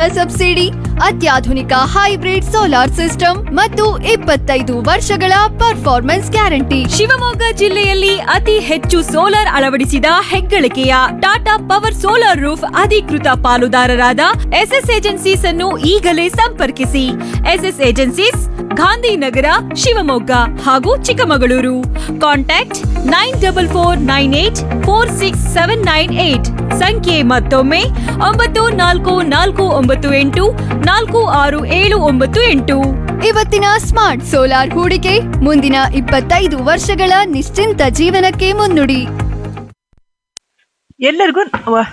Subsidy ಅತ್ಯಾಧುನಿಕ hybrid solar system ಮತ್ತು ಇಪ್ಪತ್ತೈದು ವರ್ಷಗಳ ಪರ್ಫಾರ್ಮೆನ್ಸ್ ಗ್ಯಾರಂಟಿ ಶಿವಮೊಗ್ಗ ಜಿಲ್ಲೆಯಲ್ಲಿ ಅತಿ ಹೆಚ್ಚು ಸೋಲಾರ್ ಅಳವಡಿಸಿದ ಹೆಗ್ಗಳಿಕೆಯ ಟಾಟಾ ಪವರ್ ಸೋಲಾರ್ ರೂಫ್ ಅಧಿಕೃತ ಪಾಲುದಾರರಾದ ಎಸ್ಎಸ್ ಏಜೆನ್ಸೀಸ್ ಅನ್ನು ಈಗಲೇ ಸಂಪರ್ಕಿಸಿ ಎಸ್ಎಸ್ ಏಜೆನ್ಸೀಸ್ ಗಾಂಧಿನಗರ ಶಿವಮೊಗ್ಗ ಹಾಗೂ Chikkamagaluru contact nine double four nine eight four six seven nine eight ಸಂಖ್ಯೆ ಮತ್ತೊಮ್ಮೆ ಒಂಬತ್ತು ನಾಲ್ಕು ನಾಲ್ಕು ಒಂಬತ್ತು ಎಂಟು ನಾಲ್ಕು ಆರು ಏಳು ಒಂಬತ್ತು ಎಂಟು ಇವತ್ತಿನ ಸ್ಮಾರ್ಟ್ ಸೋಲಾರ್ ಹೂಡಿಕೆ ಮುಂದಿನ ಇಪ್ಪತ್ತೈದು ವರ್ಷಗಳ ನಿಶ್ಚಿಂತ ಜೀವನಕ್ಕೆ ಮುನ್ನುಡಿ ಎಲ್ಲರಿಗೂ ವ-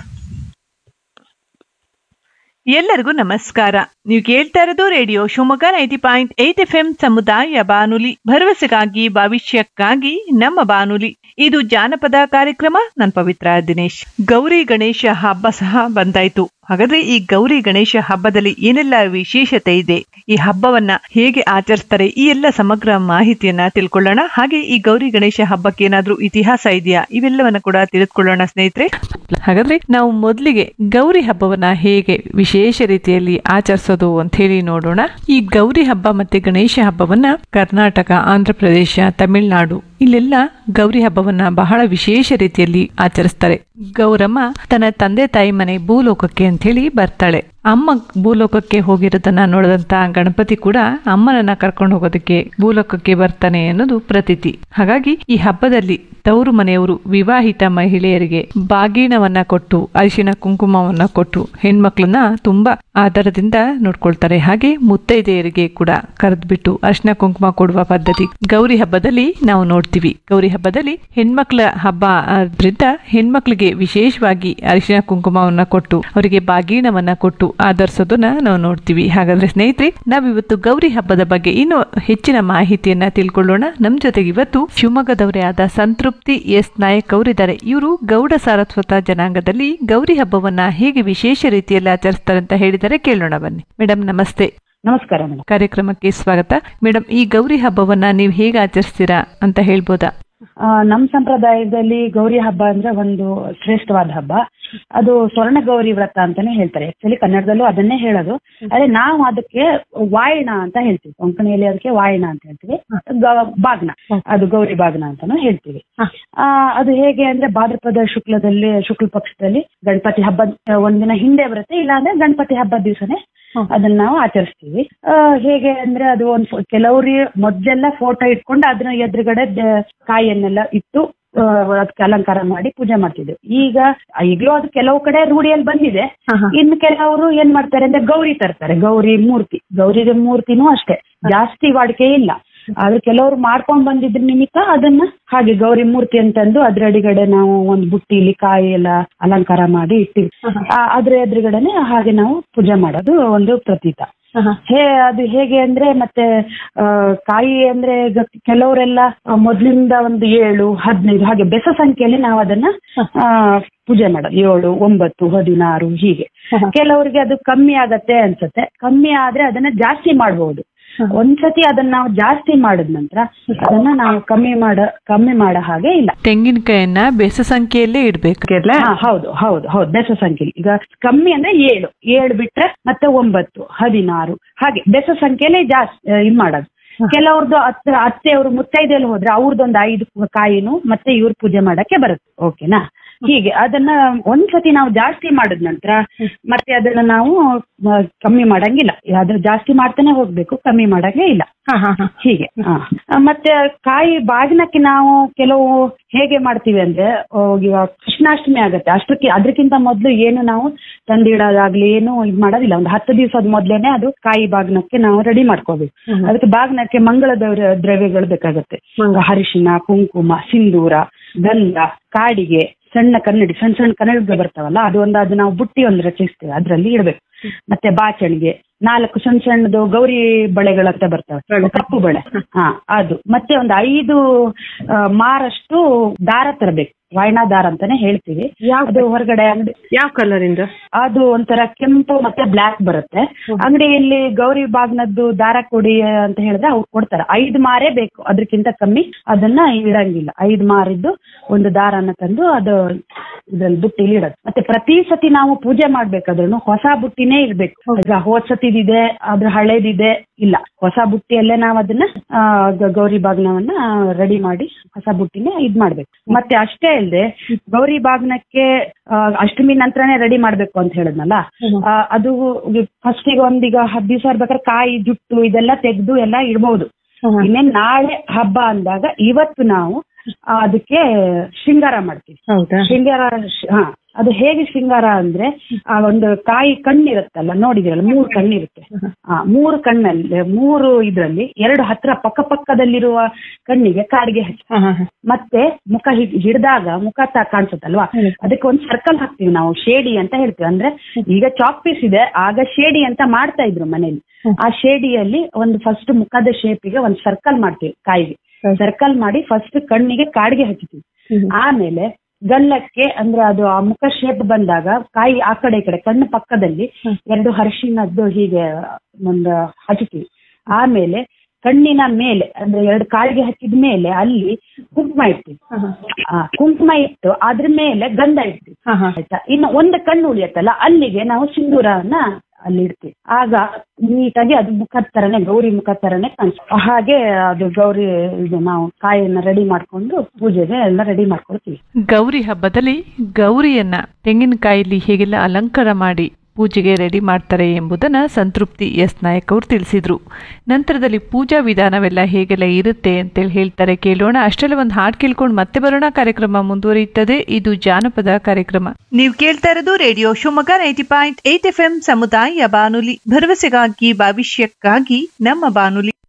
ಎಲ್ಲರಿಗೂ ನಮಸ್ಕಾರ ನೀವು ಕೇಳ್ತಾ ಇರೋದು radio Shivamogga ninety point eight F M ಸಮುದಾಯ ಬಾನುಲಿ ಭರವಸೆಗಾಗಿ ಭವಿಷ್ಯಕ್ಕಾಗಿ ನಮ್ಮ ಬಾನುಲಿ ಇದು ಜಾನಪದ ಕಾರ್ಯಕ್ರಮ ನಾನು ಪವಿತ್ರ ದಿನೇಶ್ ಗೌರಿ ಗಣೇಶ ಹಬ್ಬ ಸಹ ಬಂದಾಯ್ತು ಹಾಗಾದ್ರೆ ಈ ಗೌರಿ ಗಣೇಶ ಹಬ್ಬದಲ್ಲಿ ಏನೆಲ್ಲ ವಿಶೇಷತೆ ಇದೆ ಈ ಹಬ್ಬವನ್ನ ಹೇಗೆ ಆಚರಿಸ್ತಾರೆ ಈ ಎಲ್ಲ ಸಮಗ್ರ ಮಾಹಿತಿಯನ್ನ ತಿಳ್ಕೊಳ್ಳೋಣ ಹಾಗೆ ಈ ಗೌರಿ ಗಣೇಶ ಹಬ್ಬಕ್ಕೆ ಏನಾದ್ರೂ ಇತಿಹಾಸ ಇದೆಯಾ ಇವೆಲ್ಲವನ್ನ ಕೂಡ ತಿಳಿದುಕೊಳ್ಳೋಣ ಸ್ನೇಹಿತರೆ ಹಾಗಾದ್ರೆ ನಾವು ಮೊದಲಿಗೆ ಗೌರಿ ಹಬ್ಬವನ್ನ ಹೇಗೆ ವಿಶೇಷ ರೀತಿಯಲ್ಲಿ ಆಚರಿಸೋದು ಅಂತ ಹೇಳಿ ನೋಡೋಣ ಈ ಗೌರಿ ಹಬ್ಬ ಮತ್ತೆ ಗಣೇಶ ಹಬ್ಬವನ್ನ ಕರ್ನಾಟಕ ಆಂಧ್ರ ಪ್ರದೇಶ ತಮಿಳುನಾಡು ಇಲ್ಲೆಲ್ಲ ಗೌರಿ ಹಬ್ಬವನ್ನ ಬಹಳ ವಿಶೇಷ ರೀತಿಯಲ್ಲಿ ಆಚರಿಸ್ತಾರೆ ಗೌರಮ್ಮ ತನ್ನ ತಂದೆ ತಾಯಿ ಮನೆ ಭೂಲೋಕಕ್ಕೆ ಅಂತ ಹೇಳಿ ಬರ್ತಾಳೆ ಅಮ್ಮ ಭೂಲೋಕಕ್ಕೆ ಹೋಗಿರೋದನ್ನ ನೋಡಿದಂತ ಗಣಪತಿ ಕೂಡ ಅಮ್ಮನನ್ನ ಕರ್ಕೊಂಡು ಹೋಗೋದಕ್ಕೆ ಭೂಲೋಕಕ್ಕೆ ಬರ್ತಾನೆ ಅನ್ನೋದು ಪ್ರತೀತಿ ಹಾಗಾಗಿ ಈ ಹಬ್ಬದಲ್ಲಿ ತವರು ಮನೆಯವರು ವಿವಾಹಿತ ಮಹಿಳೆಯರಿಗೆ ಬಾಗೀಣವನ್ನ ಕೊಟ್ಟು ಅರಿಶಿನ ಕುಂಕುಮವನ್ನ ಕೊಟ್ಟು ಹೆಣ್ಮಕ್ಳನ್ನ ತುಂಬಾ ಆದರದಿಂದ ನೋಡ್ಕೊಳ್ತಾರೆ ಹಾಗೆ ಮುತ್ತೈದೆಯರಿಗೆ ಕೂಡ ಕರೆದ್ಬಿಟ್ಟು ಅರಿಶಿನ ಕುಂಕುಮ ಕೊಡುವ ಪದ್ಧತಿ ಗೌರಿ ಹಬ್ಬದಲ್ಲಿ ನಾವು ನೋಡ್ತೀವಿ ಗೌರಿ ಹಬ್ಬದಲ್ಲಿ ಹೆಣ್ಮಕ್ಳ ಹಬ್ಬ ಆದ್ರಿಂದ ಹೆಣ್ಮಕ್ಳಿಗೆ ವಿಶೇಷವಾಗಿ ಅರಿಶಿನ ಕುಂಕುಮವನ್ನ ಕೊಟ್ಟು ಅವರಿಗೆ ಬಾಗೀಣವನ್ನ ಕೊಟ್ಟು ಆಧರಿಸೋದನ್ನ ನಾವು ನೋಡ್ತೀವಿ ಹಾಗಾದ್ರೆ ಸ್ನೇಹಿತರೆ ನಾವಿವತ್ತು ಗೌರಿ ಹಬ್ಬದ ಬಗ್ಗೆ ಇನ್ನು ಹೆಚ್ಚಿನ ಮಾಹಿತಿಯನ್ನ ತಿಳ್ಕೊಳ್ಳೋಣ ನಮ್ ಜೊತೆಗೆ ಇವತ್ತು ಶಿವಮೊಗ್ಗದವರೇ ಆದ ಸಂತೃಪ್ತಿ ಎಸ್ ನಾಯಕ್ ಅವರಿದ್ದಾರೆ ಇವರು ಗೌಡ ಸಾರಸ್ವತ ಜನಾಂಗದಲ್ಲಿ ಗೌರಿ ಹಬ್ಬವನ್ನ ಹೇಗೆ ವಿಶೇಷ ರೀತಿಯಲ್ಲಿ ಆಚರಿಸ್ತಾರೆ ಅಂತ ಹೇಳಿದರೆ ಕೇಳೋಣ ಬನ್ನಿ ಮೇಡಮ್ ನಮಸ್ತೆ ನಮಸ್ಕಾರ ಮೇಡಮ್ ಕಾರ್ಯಕ್ರಮಕ್ಕೆ ಸ್ವಾಗತ ಮೇಡಮ್ ಈ ಗೌರಿ ಹಬ್ಬವನ್ನ ನೀವು ಹೇಗೆ ಆಚರಿಸ್ತೀರಾ ಅಂತ ಹೇಳ್ಬೋದಾ ಆ, ನಮ್ ಸಂಪ್ರದಾಯದಲ್ಲಿ ಗೌರಿ ಹಬ್ಬ ಅಂದ್ರೆ ಒಂದು ಶ್ರೇಷ್ಠವಾದ ಹಬ್ಬ ಅದು ಸ್ವರ್ಣ ಗೌರಿ ವ್ರತ ಅಂತಾನೆ ಹೇಳ್ತಾರೆ ಆಕ್ಚುಲಿ ಕನ್ನಡದಲ್ಲೂ ಅದನ್ನೇ ಹೇಳೋದು ಆದ್ರೆ ನಾವು ಅದಕ್ಕೆ ವಾಯಣ ಅಂತ ಹೇಳ್ತೀವಿ ಕೊಂಕಣಿಯಲ್ಲಿ ಅದಕ್ಕೆ ವಾಯಣ ಅಂತ ಹೇಳ್ತೀವಿ ಗ- ಬಾಗ್ನ ಅದು ಗೌರಿ ಬಾಗ್ನ ಅಂತಾನು ಹೇಳ್ತೀವಿ ಆ, ಅದು ಹೇಗೆ ಅಂದ್ರೆ ಭಾದ್ರಪದ ಶುಕ್ಲದಲ್ಲಿ ಶುಕ್ಲ ಪಕ್ಷದಲ್ಲಿ ಗಣಪತಿ ಹಬ್ಬ ಒಂದಿನ ಹಿಂದೆ ಬರುತ್ತೆ ಇಲ್ಲಾಂದ್ರೆ ಗಣಪತಿ ಹಬ್ಬದ ದಿವಸನೇ ಅದನ್ನ ನಾವು ಆಚರಿಸ್ತೀವಿ ಆ, ಹೇಗೆ ಅಂದ್ರೆ ಅದು ಒಂದು ಕೆಲವ್ರಿ ಮೊದ್ಲೆಲ್ಲ ಫೋಟೋ ಇಟ್ಕೊಂಡು ಅದನ್ನ ಎದುರುಗಡೆ ದ- ಕಾಯಿಯನ್ನೆಲ್ಲ ಇಟ್ಟು ಆ, ಅದಕ್ಕೆ ಅಲಂಕಾರ ಮಾಡಿ ಪೂಜೆ ಮಾಡ್ತಿದ್ವಿ ಈಗ ಈಗಲೂ ಅದು ಕೆಲವು ಕಡೆ ರೂಢಿಯಲ್ಲಿ ಬಂದಿದೆ ಇನ್ನು ಕೆಲವರು ಏನ್ ಮಾಡ್ತಾರೆ ಅಂದ್ರೆ ಗೌರಿ ತರ್ತಾರೆ ಗೌರಿ ಮೂರ್ತಿ ಗೌರಿ ಮೂರ್ತಿನೂ ಅಷ್ಟೇ ಜಾಸ್ತಿ ವಾಡಿಕೆ ಇಲ್ಲ ಆದ್ರೆ ಕೆಲವರು ಮಾಡ್ಕೊಂಡ್ ಬಂದಿದ್ರ ನಿಮಿತ್ತ ಅದನ್ನ ಹಾಗೆ ಗೌರಿ ಮೂರ್ತಿ ಅಂತಂದು ಅದ್ರ ಅಡಿಗಡೆ ನಾವು ಒಂದು ಬುಟ್ಟಿಲಿ ಕಾಯಿ ಎಲ್ಲ ಅಲಂಕಾರ ಮಾಡಿ ಇಟ್ಟಿವಿ ಆ, ಅದ್ರ ಎದುರುಗಡೆನೆ ಹಾಗೆ ನಾವು ಪೂಜೆ ಮಾಡೋದು ಒಂದು ಪ್ರತೀತ ಹೇ ಅದು ಹೇಗೆ ಅಂದ್ರೆ ಮತ್ತೆ ಆ, ಕಾಯಿ ಅಂದ್ರೆ ಈಗ ಕೆಲವರೆಲ್ಲ ಮೊದ್ಲಿಂದ ಒಂದು ಏಳು ಹದಿನೈದು ಹಾಗೆ ಬೆಸ ಸಂಖ್ಯೆಯಲ್ಲಿ ನಾವು ಅದನ್ನ ಆ, ಪೂಜೆ ಮಾಡೋದು ಏಳು ಒಂಬತ್ತು ಹದಿನಾರು ಹೀಗೆ ಕೆಲವರಿಗೆ ಅದು ಕಮ್ಮಿ ಆಗತ್ತೆ ಅನ್ಸುತ್ತೆ ಕಮ್ಮಿ ಆದ್ರೆ ಅದನ್ನ ಜಾಸ್ತಿ ಮಾಡಬಹುದು ಒಂದ್ಸತಿ ಅದನ್ನ ನಾವು ಜಾಸ್ತಿ ಮಾಡಿದ ನಂತರ ಅದನ್ನ ನಾವು ಕಮ್ಮಿ ಮಾಡ ಕಮ್ಮಿ ಮಾಡೋ ಹಾಗೆ ಇಲ್ಲ ತೆಂಗಿನಕಾಯನ್ನ ಬೆಸ ಸಂಖ್ಯೆಯಲ್ಲೇ ಇಡ್ಬೇಕು ಹಾ, ಹೌದು ಹೌದು ಹೌದು ಬೆಸ ಸಂಖ್ಯೆ ಈಗ ಕಮ್ಮಿ ಅಂದ್ರೆ ಏಳು ಏಳು ಬಿಟ್ರೆ ಮತ್ತೆ ಒಂಬತ್ತು ಹದಿನಾರು ಹಾಗೆ ಬೆಸ ಸಂಖ್ಯೆಲೆ ಜಾಸ್ತಿ ಆ, ಇದ್ ಮಾಡೋದು ಕೆಲವ್ರದ್ದು ಹತ್ರ ಅತ್ತೆಯವರು ಮುತ್ತೈದೆಯಲ್ಲಿ ಹೋದ್ರೆ ಅವ್ರದ್ದೊಂದು ಐದು ಕಾಯಿನು ಮತ್ತೆ ಇವ್ರ ಪೂಜೆ ಮಾಡಕ್ಕೆ ಬರುತ್ತೆ ಓಕೆನಾ ಹೀಗೆ ಅದನ್ನ ಒಂದ್ಸತಿ ನಾವು ಜಾಸ್ತಿ ಮಾಡಿದ ನಂತರ ಮತ್ತೆ ಅದನ್ನ ನಾವು ಆ, ಕಮ್ಮಿ ಮಾಡಂಗಿಲ್ಲ ಅದು ಜಾಸ್ತಿ ಮಾಡ್ತಾನೆ ಹೋಗ್ಬೇಕು ಕಮ್ಮಿ ಮಾಡಂಗೆ ಇಲ್ಲ ಹೀಗೆ ಹಾ. ಮತ್ತೆ ಕಾಯಿ ಬಾಗಿನಕ್ಕೆ ನಾವು ಕೆಲವು ಹೇಗೆ ಮಾಡ್ತೀವಿ ಅಂದ್ರೆ ಆ, ಇವಾಗ ಕೃಷ್ಣಾಷ್ಟಮಿ ಆಗತ್ತೆ ಅಷ್ಟಕ್ಕೆ ಅದಕ್ಕಿಂತ ಮೊದಲು ಏನು ನಾವು ತಂದಿಡೋದಾಗ್ಲಿ ಏನು ಇದ್ ಮಾಡೋದಿಲ್ಲ ಒಂದು ಹತ್ತು ದಿವಸದ ಮೊದ್ಲೇನೆ ಅದು ಕಾಯಿ ಬಾಗ್ನಕ್ಕೆ ನಾವು ರೆಡಿ ಮಾಡ್ಕೋಬೇಕು ಅದಕ್ಕೆ ಬಾಗ್ನಕ್ಕೆ ಮಂಗಳ ದ್ರವ್ಯ- ದ್ರವ್ಯಗಳು ಬೇಕಾಗತ್ತೆ ಅರಿಶಿನ ಕುಂಕುಮ ಸಿಂಧೂರ ಗಂಧ ಕಾಡಿಗೆ ಸಣ್ಣ ಕನ್ನಡಿ ಸಣ್ಣ ಸಣ್ಣ ಕನ್ನಡಿಗಳು ಬರ್ತಾವಲ್ಲ ಅದು ಒಂದು ಅದು ನಾವು ಬುಟ್ಟಿ ಒಂದು ರಚಿಸ್ತೇವೆ ಅದ್ರಲ್ಲಿ ಇಡ್ಬೇಕು ಮತ್ತೆ ಬಾಚಣಿಗೆ ನಾಲ್ಕು ಸಣ್ಣ ಸಣ್ಣದು ಗೌರಿ ಬಳೆಗಳಂತ ಬರ್ತವೆ ಕಪ್ಪು ಬಳೆ ಹಾ ಅದು ಮತ್ತೆ ಒಂದು ಐದು ಆ, ಮಾರಷ್ಟು ದಾರ ತರಬೇಕು ವಾಯಣ ದಾರ ಅಂತಾನೆ ಹೇಳ್ತೀವಿ ಅದು ಹೊರಗಡೆ ಅಂಗಡಿ ಯಾವ ಕಲರ್ ಇಂದ ಅದು ಒಂಥರ ಕೆಂಪು ಮತ್ತೆ ಬ್ಲ್ಯಾಕ್ ಬರುತ್ತೆ ಅಂಗಡಿಯಲ್ಲಿ ಗೌರಿ ಬಾಗ್ನದ್ದು ದಾರ ಕೊಡಿ ಅಂತ ಹೇಳಿದ್ರೆ ಅವ್ರು ಕೊಡ್ತಾರೆ ಐದು ಮಾರೇ ಬೇಕು ಅದಕ್ಕಿಂತ ಕಮ್ಮಿ ಅದನ್ನ ಇಡಂಗಿಲ್ಲ ಐದು ಮಾರಿದ್ದು ಒಂದು ದಾರನ ತಂದು ಅದು ಇದ್ರಲ್ಲಿ ಬುಟ್ಟಿಲಿ ಇಡೋದು ಮತ್ತೆ ಪ್ರತಿ ಸತಿ ನಾವು ಪೂಜೆ ಮಾಡ್ಬೇಕಾದ್ರೂ ಹೊಸ ಬುಟ್ಟಿ ಬುಟ್ಟಿನೇ ಇರ್ಬೇಕು ಈಗ ಹೋದ್ಸತಿದಿದೆ ಅದ್ರ ಹಳೇದಿದೆ ಇಲ್ಲ ಹೊಸ ಬುಟ್ಟಿಯಲ್ಲೇ ನಾವ್ ಅದನ್ನ ಆ, ಗ- ಗೌರಿ ಬಾಗ್ನವನ್ನ ರೆಡಿ ಮಾಡಿ ಹೊಸ ಬುಟ್ಟಿನೇ ಇದ್ ಮಾಡ್ಬೇಕು ಮತ್ತೆ ಅಷ್ಟೇ ಅಲ್ಲದೆ ಗೌರಿ ಬಾಗ್ನಕ್ಕೆ ಆ, ಅಷ್ಟಮಿ ನಂತರನೇ ರೆಡಿ ಮಾಡ್ಬೇಕು ಅಂತ ಹೇಳಿದ್ನಲ್ಲ ಆ, ಅದು ಫಸ್ಟಿಗೆ ಒಂದೀಗ ಹತ್ತು ದಿವಸ ಇರ್ಬೇಕಾದ್ರೆ ಕಾಯಿ ಜುಟ್ಟು ಇದೆಲ್ಲ ತೆಗೆದು ಎಲ್ಲ ಇಡ್ಬಹುದು ಇನ್ನೇನ್ ನಾಳೆ ಹಬ್ಬ ಅಂದಾಗ ಇವತ್ತು ನಾವು ಆ, ಅದಕ್ಕೆ ಶೃಂಗಾರ ಮಾಡ್ತೀವಿ ಹೌದಾ ಶೃಂಗಾರ ಶ್- ಹಾ ಅದು ಹೇಗೆ ಶೃಂಗಾರ ಅಂದ್ರೆ ಆ ಒಂದು ಕಾಯಿ ಕಣ್ಣಿರುತ್ತಲ್ಲ ನೋಡಿದಿರಲ್ಲ ಮೂರು ಕಣ್ಣಿರುತ್ತೆ ಆ ಮೂರು ಕಣ್ಣಲ್ಲಿ ಮೂರು ಇದ್ರಲ್ಲಿ ಎರಡು ಹತ್ರ ಪಕ್ಕ ಪಕ್ಕದಲ್ಲಿರುವ ಕಣ್ಣಿಗೆ ಕಾಡಿಗೆ ಹಚ್ಚಿ ಹಾ, ಹಾ, ಹಾ. ಮತ್ತೆ ಮುಖ ಹಿಡ್- ಹಿಡ್ದಾಗ ಮುಖ ತ ಕಾಣಿಸುತ್ತಲ್ವಾ ಅದಕ್ಕೆ ಒಂದು ಸರ್ಕಲ್ ಹಾಕ್ತೀವಿ ನಾವು ಶೇಡಿ ಅಂತ ಹೇಳ್ತೀವಿ ಅಂದ್ರೆ ಈಗ ಚಾಕ್ ಪೀಸ್ ಇದೆ ಆಗ ಶೇಡಿ ಅಂತ ಮಾಡ್ತಾ ಇದ್ರು ಮನೇಲಿ ಆ ಶೇಡಿಯಲ್ಲಿ ಒಂದು ಫಸ್ಟ್ ಮುಖದ ಶೇಪಿಗೆ ಒಂದು ಸರ್ಕಲ್ ಮಾಡ್ತೀವಿ ಕಾಯಿಗೆ ಸರ್ಕಲ್ ಮಾಡಿ ಫಸ್ಟ್ ಕಣ್ಣಿಗೆ ಕಾಡಿಗೆ ಹಚ್ತೀವಿ ಆಮೇಲೆ ಗಲ್ಲಕ್ಕೆ ಅಂದ್ರೆ ಅದು ಆ ಮುಖ ಶೇಪ್ ಬಂದಾಗ ಕಾಯಿ ಆ ಕಡೆ ಈ ಕಡೆ ಕಣ್ಣು ಪಕ್ಕದಲ್ಲಿ ಎರಡು ಹರ್ಷಿನದ್ದು ಹೀಗೆ ಒಂದು ಹಚ್ತೀವಿ ಆಮೇಲೆ ಕಣ್ಣಿನ ಮೇಲೆ ಅಂದ್ರೆ ಎರಡು ಕಾಳಿಗೆ ಹಚ್ಚಿದ ಮೇಲೆ ಅಲ್ಲಿ ಕುಂಕುಮ ಇಡ್ತೀವಿ ಆ, ಕುಂಕುಮ ಇಟ್ಟು ಅದ್ರ ಮೇಲೆ ಗಂಧ ಇಡ್ತೀವಿ ಹಾ, ಹಾ. ಆಯ್ತಾ ಇನ್ನು ಒಂದು ಕಣ್ಣು ಉಳಿಯತ್ತಲ್ಲ ಅಲ್ಲಿಗೆ ನಾವು ಸಿಂಧೂರನ ಅಲ್ಲಿ ಇಡ್ತೀವಿ ಆಗ ನೀಟಾಗಿ ಅದು ಮುಖದ ತರನೇ ಗೌರಿ ಮುಖದ ತರನೇ ಕಾಣಿಸ್ತದೆ ಹಾಗೆ ಅದು ಗೌರಿ ಇದು ನಾವು ಕಾಯಿಯನ್ನ ರೆಡಿ ಮಾಡ್ಕೊಂಡು ಪೂಜೆಗೆ ಎಲ್ಲ ರೆಡಿ ಮಾಡ್ಕೊಳ್ತೀವಿ ಗೌರಿ ಹಬ್ಬದಲ್ಲಿ ಗೌರಿಯನ್ನ ತೆಂಗಿನಕಾಯಿಲಿ ಹೇಗೆಲ್ಲ ಅಲಂಕಾರ ಮಾಡಿ ಪೂಜೆಗೆ ರೆಡಿ ಮಾಡ್ತಾರೆ ಎಂಬುದನ್ನು ಸಂತೃಪ್ತಿ ಎಸ್ ನಾಯಕ್ ಅವರು ತಿಳಿಸಿದ್ರು ನಂತರದಲ್ಲಿ ಪೂಜಾ ವಿಧಾನವೆಲ್ಲ ಹೇಗೆಲ್ಲ ಇರುತ್ತೆ ಅಂತೇಳಿ ಹೇಳ್ತಾರೆ ಕೇಳೋಣ ಅಷ್ಟೆಲ್ಲ ಒಂದು ಹಾಡು ಕೇಳ್ಕೊಂಡು ಮತ್ತೆ ಬರೋಣ ಕಾರ್ಯಕ್ರಮ ಮುಂದುವರಿಯುತ್ತದೆ ಇದು ಜಾನಪದ ಕಾರ್ಯಕ್ರಮ ನೀವು ಕೇಳ್ತಾ ಇರೋದು radio Shivamogga ninety point eight F M ಸಮುದಾಯ ಬಾನುಲಿ ಭರವಸೆಗಾಗಿ ಭವಿಷ್ಯಕ್ಕಾಗಿ ನಮ್ಮ ಬಾನುಲಿ